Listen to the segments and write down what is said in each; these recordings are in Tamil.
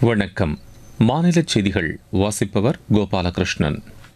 வணக்கம் மாநில செய்திகள் வாசிப்பவர் கோபாலகிருஷ்ணன்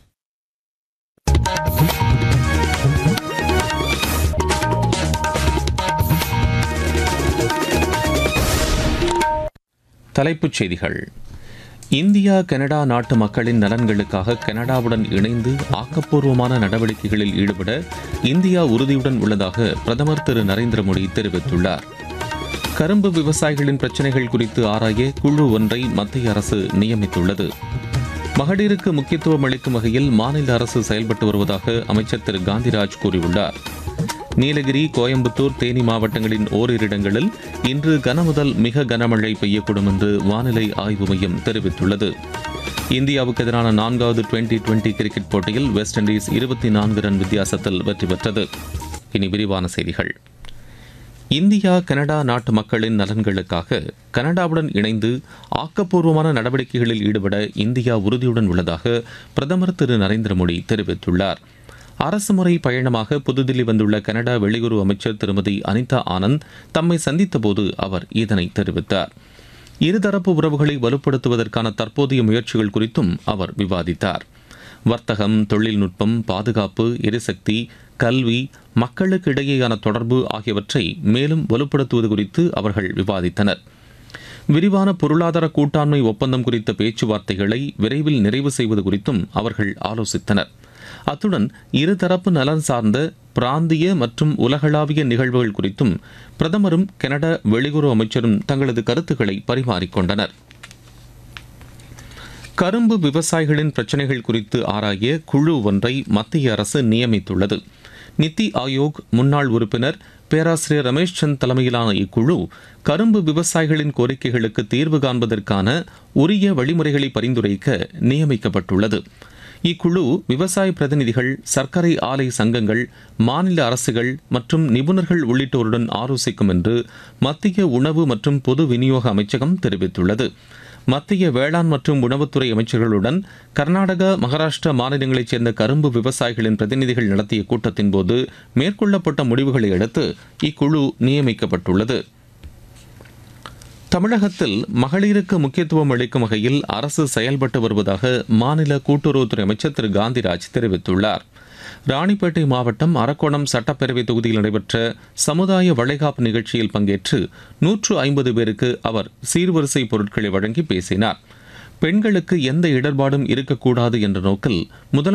தலைப்புச் செய்திகள் இந்தியா கனடா நாட்டு மக்களின் நலன்களுக்காக கனடாவுடன் இணைந்து ஆக்கப்பூர்வமான நடவடிக்கைகளில் ஈடுபட இந்தியா உறுதியுடன் உள்ளதாக பிரதமர் திரு நரேந்திர மோடி தெரிவித்துள்ளார் கரும்பு விவசாயிகளின் பிரச்சினைகள் குறித்து ஆராய குழு ஒன்றை மத்திய அரசு நியமித்துள்ளது மகளிருக்கு முக்கியத்துவம் அளிக்கும் வகையில் மாநில அரசு செயல்பட்டு வருவதாக அமைச்சர் திரு காந்திராஜ் கூறியுள்ளார் நீலகிரி கோயம்புத்தூர் தேனி மாவட்டங்களின் ஓரிரு இடங்களில் இன்று கனமுதல் மிக கனமழை பெய்யக்கூடும் என்று வானிலை ஆய்வு மையம் தெரிவித்துள்ளது இந்தியாவுக்கு எதிரான நான்காவது டுவெண்டி டுவெண்டி கிரிக்கெட் போட்டியில் வெஸ்ட் இண்டீஸ் இருபத்தி நான்கு ரன் வித்தியாசத்தில் வெற்றி பெற்றது இனி விரிவான செய்திகள் இந்தியா கனடா நாட்டு மக்களின் நலன்களுக்காக கனடாவுடன் இணைந்து ஆக்கப்பூர்வமான நடவடிக்கைகளில் ஈடுபட இந்தியா உறுதியுடன் உள்ளதாக பிரதமர் திரு நரேந்திர மோடி தெரிவித்துள்ளார் அரசுமுறை பயணமாக புதுதில்லி வந்துள்ள கனடா வெளியுறவு அமைச்சர் திருமதி அனிதா ஆனந்த் தம்மை சந்தித்தபோது அவர் இதனை தெரிவித்தார் இருதரப்பு உறவுகளை வலுப்படுத்துவதற்கான தற்போதைய முயற்சிகள் குறித்தும் அவர் விவாதித்தார் வர்த்தகம் தொழில்நுட்பம் பாதுகாப்பு எரிசக்தி கல்வி மக்களுக்கு இடையேயான தொடர்பு ஆகியவற்றை மேலும் வலுப்படுத்துவது குறித்து அவர்கள் விவாதித்தனர் விரிவான பொருளாதார கூட்டாண்மை ஒப்பந்தம் குறித்த பேச்சுவார்த்தைகளை விரைவில் நிறைவு செய்வது குறித்தும் அவர்கள் ஆலோசித்தனர் அத்துடன் இருதரப்பு நலன் சார்ந்த பிராந்திய மற்றும் உலகளாவிய நிகழ்வுகள் குறித்தும் பிரதமரும் கனடா வெளியுறவு அமைச்சரும் தங்களது கருத்துக்களை பரிமாறிக்கொண்டனர் கரும்பு விவசாயிகளின் பிரச்சினைகள் குறித்து ஆராய குழு ஒன்றை மத்திய அரசு நியமித்துள்ளது நித்தி ஆயோக் முன்னாள் உறுப்பினர் பேராசிரியர் ரமேஷ் சந்த் தலைமையிலான இக்குழு கரும்பு விவசாயிகளின் கோரிக்கைகளுக்கு தீர்வு காண்பதற்கான உரிய வழிமுறைகளை பரிந்துரைக்க நியமிக்கப்பட்டுள்ளது இக்குழு விவசாய பிரதிநிதிகள் சர்க்கரை ஆலை சங்கங்கள் மாநில அரசுகள் மற்றும் நிபுணர்கள் உள்ளிட்டோருடன் ஆலோசிக்கும் என்று மத்திய உணவு மற்றும் பொது விநியோக அமைச்சகம் தெரிவித்துள்ளது மத்திய வேளாண் மற்றும் உணவுத்துறை அமைச்சர்களுடன் கர்நாடகா மகாராஷ்டிரா மாநிலங்களைச் சேர்ந்த கரும்பு விவசாயிகளின் பிரதிநிதிகள் நடத்திய கூட்டத்தின் போது மேற்கொள்ளப்பட்ட முடிவுகளை அடுத்து இக்குழு நியமிக்கப்பட்டுள்ளது தமிழகத்தில் மகளிருக்கு முக்கியத்துவம் அளிக்கும் வகையில் அரசு செயல்பட்டு வருவதாக மாநில கூட்டுறவுத்துறை அமைச்சர் திரு காந்திராஜ் தெரிவித்துள்ளார் ராணிப்பேட்டை மாவட்டம் அரக்கோணம் சட்டப்பேரவை தொகுதியில் நடைபெற்ற சமுதாய வளைகாப்பு நிகழ்ச்சியில் பங்கேற்று நூற்று ஐம்பது பேருக்கு அவர் சீர்வரிசை பொருட்களை வழங்கி பேசினார் பெண்களுக்கு எந்த இடர்பாடும் இருக்கக்கூடாது என்ற நோக்கில் முதல்